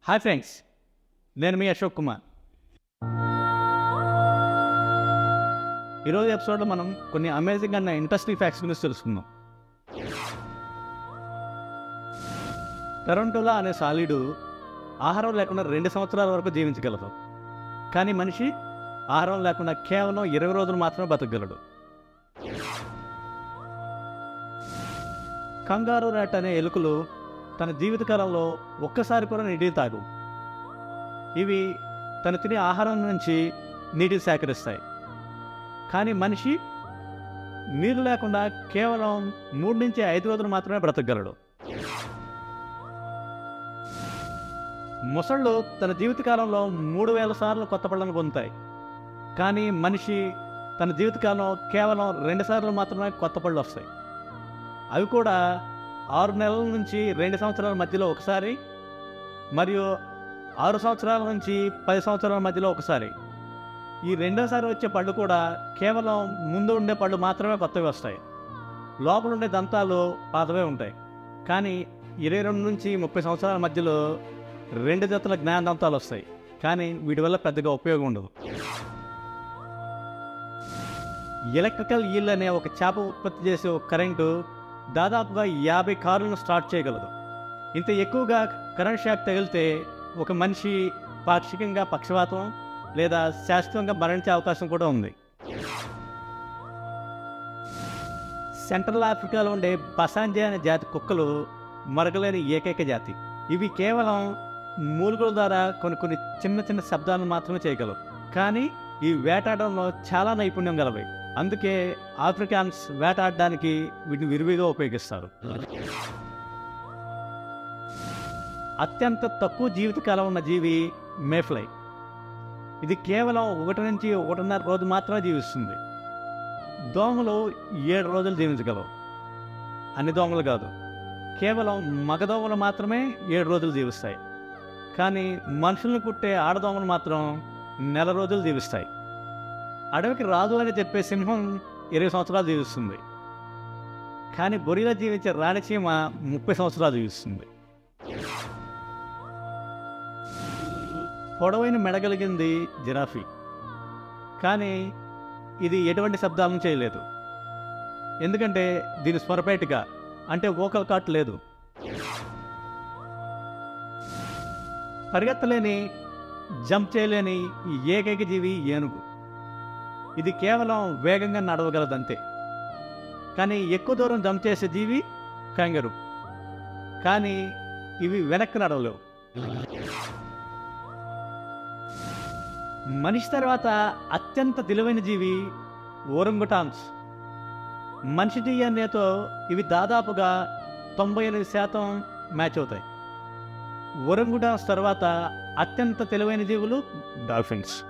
hi friends నేను మీ అశోక్ కుమార్ ఈరోజు ఎపిసోడ్లో మనం కొన్ని అమేజింగ్ అన్న ఇంట్రెస్టింగ్ ఫ్యాక్ట్స్ గురించి తెలుసుకుందాం టొరంటోలా అనే సాలీడు ఆహారం లేకుండా రెండు సంవత్సరాల వరకు జీవించగలదు కానీ మనిషి ఆహారం లేకుండా కేవలం ఇరవై రోజులు మాత్రమే బతకగలడు కంగారు ర్యాట్ అనే ఎలుకలు తన జీవితకాలంలో ఒక్కసారి కూడా నీటిని తాగు ఇవి తను తినే ఆహారం నుంచి నీటిని సేకరిస్తాయి కానీ మనిషి నీరు లేకుండా కేవలం మూడు నుంచి ఐదు రోజులు మాత్రమే బ్రతకగలడు మొసళ్ళు తన జీవితకాలంలో మూడు వేల సార్లు కొత్త పళ్ళను పొందుతాయి కానీ మనిషి తన జీవితకాలం కేవలం రెండు సార్లు మాత్రమే కొత్త పళ్ళు వస్తాయి అవి కూడా ఆరు నెలల నుంచి రెండు సంవత్సరాల మధ్యలో ఒకసారి మరియు ఆరు సంవత్సరాల నుంచి పది సంవత్సరాల మధ్యలో ఒకసారి ఈ రెండోసారి వచ్చే పళ్ళు కూడా కేవలం ముందు ఉండే పళ్ళు మాత్రమే కొత్తవి వస్తాయి లోపల ఉండే దంతాలు పాతవే ఉంటాయి కానీ ఇరవై రెండు నుంచి ముప్పై సంవత్సరాల మధ్యలో రెండు జతల జ్ఞాన దంతాలు వస్తాయి కానీ వీటి వల్ల పెద్దగా ఉపయోగం ఉండదు ఎలక్ట్రికల్ ఈల్ అనే ఒక చేప ఉత్పత్తి చేసే ఒక కరెంటు దాదాపుగా యాభై కార్లను స్టార్ట్ చేయగలదు ఇంత ఎక్కువగా కరెంట్ షాక్ తగిలితే ఒక మనిషి పాక్షికంగా పక్షవాతం లేదా శాశ్వతంగా మరణించే అవకాశం కూడా ఉంది సెంట్రల్ ఆఫ్రికాలో ఉండే బసాంజే అనే జాతి కుక్కలు మరగలేని ఏకైక జాతి ఇవి కేవలం మూలుగుల ద్వారా కొన్ని కొన్ని చిన్న చిన్న శబ్దాలను మాత్రమే చేయగలవు కానీ ఈ వేటాడడంలో చాలా నైపుణ్యం గలవి అందుకే ఆఫ్రికాన్స్ వేటాడడానికి వీటిని విరివిగా ఉపయోగిస్తారు అత్యంత తక్కువ జీవితకాలం ఉన్న జీవి మేఫ్లై ఇది కేవలం ఒకటి నుంచి ఒకటిన్నర రోజు మాత్రమే జీవిస్తుంది దోమలు ఏడు రోజులు జీవించగలవు అన్ని దోమలు కాదు కేవలం మగదోమలు మాత్రమే ఏడు రోజులు జీవిస్తాయి కానీ మనుషులను కుట్టే ఆడదోమలు మాత్రం నెల రోజులు జీవిస్తాయి అడవికి రాదు అని చెప్పే సింహం ఇరవై సంవత్సరాలు జీవిస్తుంది కానీ బొరిలో జీవించే రాణిచీమ ముప్పై సంవత్సరాలు జీవిస్తుంది పొడవైన మెడగలిగింది జిరాఫీ కానీ ఇది ఎటువంటి శబ్దాలను చేయలేదు ఎందుకంటే దీని స్వరపేటిగా అంటే ఓకల్ కాట్ లేదు పరిగెత్తలేని జంప్ చేయలేని ఈ ఏకైక జీవి ఏనుగు ఇది కేవలం వేగంగా నడవగలదంతే కానీ ఎక్కువ దూరం జంప్ చేసే జీవి కంగరు కానీ ఇవి వెనక్కి నడవలేవు మనిషి తర్వాత అత్యంత తెలివైన జీవి ఓరంగుటాన్స్ మనిషి డిఎన్ఏతో ఇవి దాదాపుగా తొంభై ఎనిమిది శాతం మ్యాచ్ అవుతాయి ఒరంగుటాన్స్ తర్వాత అత్యంత తెలివైన జీవులు డాల్ఫిన్స్